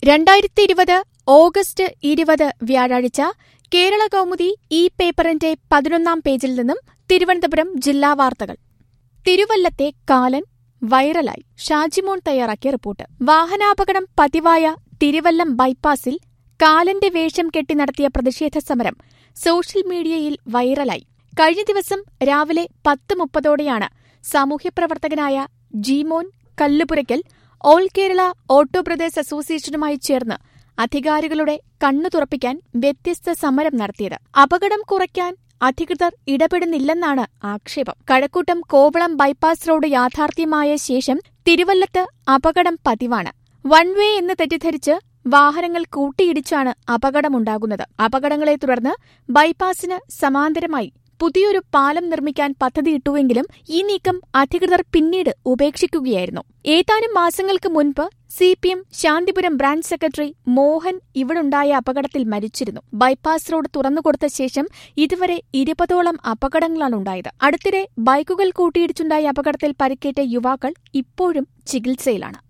രണ്ടായിരത്തി ഇരുപത് ഓഗസ്റ്റ് ഇരുപത് വ്യാഴാഴ്ച കേരള കൗമുദി ഈ പേപ്പറിന്റെ പതിനൊന്നാം പേജിൽ നിന്നും തിരുവനന്തപുരം ജില്ലാ വാർത്തകൾ തിരുവല്ലത്തെ കാലൻ വൈറലായി ഷാജിമോൻ തയ്യാറാക്കിയ റിപ്പോർട്ട് വാഹനാപകടം പതിവായ തിരുവല്ലം ബൈപ്പാസിൽ കാലന്റെ വേഷം കെട്ടി നടത്തിയ പ്രതിഷേധ സമരം സോഷ്യൽ മീഡിയയിൽ വൈറലായി കഴിഞ്ഞ ദിവസം രാവിലെ പത്ത് മുപ്പതോടെയാണ് സാമൂഹ്യപ്രവർത്തകനായ Jeemon Kallupurakkal all Kerala auto brothers അസോസിയേഷനുമായി ചേർന്ന് അധികാരികളുടെ കണ്ണു തുറപ്പിക്കാൻ വ്യത്യസ്ത സമരം നടത്തിയത് അപകടം കുറയ്ക്കാൻ അധികൃതർ ഇടപെടുന്നില്ലെന്നാണ് ആക്ഷേപം കഴക്കൂട്ടം കോവളം ബൈപ്പാസ് റോഡ് യാഥാർത്ഥ്യമായ ശേഷം തിരുവല്ലത്ത് അപകടം പതിവാണ് വൺ വേ എന്ന് തെറ്റിദ്ധരിച്ച് വാഹനങ്ങൾ കൂട്ടിയിടിച്ചാണ് അപകടമുണ്ടാകുന്നത് അപകടങ്ങളെ തുടർന്ന് ബൈപ്പാസിന് സമാന്തരമായി പുതിയൊരു പാലം നിർമ്മിക്കാൻ പദ്ധതിയിട്ടുവെങ്കിലും ഈ നീക്കം അധികൃതർ പിന്നീട് ഉപേക്ഷിക്കുകയായിരുന്നു ഏതാനും മാസങ്ങൾക്ക് മുൻപ് C P M Santhipuram branch secretary Mohan ഇവിടുണ്ടായ അപകടത്തിൽ മരിച്ചിരുന്നു ബൈപ്പാസ് റോഡ് തുറന്നുകൊടുത്ത ശേഷം ഇതുവരെ ഇരുപതോളം അപകടങ്ങളാണുണ്ടായത് അടുത്തിടെ ബൈക്കുകൾ കൂട്ടിയിടിച്ചുണ്ടായ അപകടത്തിൽ പരിക്കേറ്റ യുവാക്കൾ ഇപ്പോഴും ചികിത്സയിലാണ്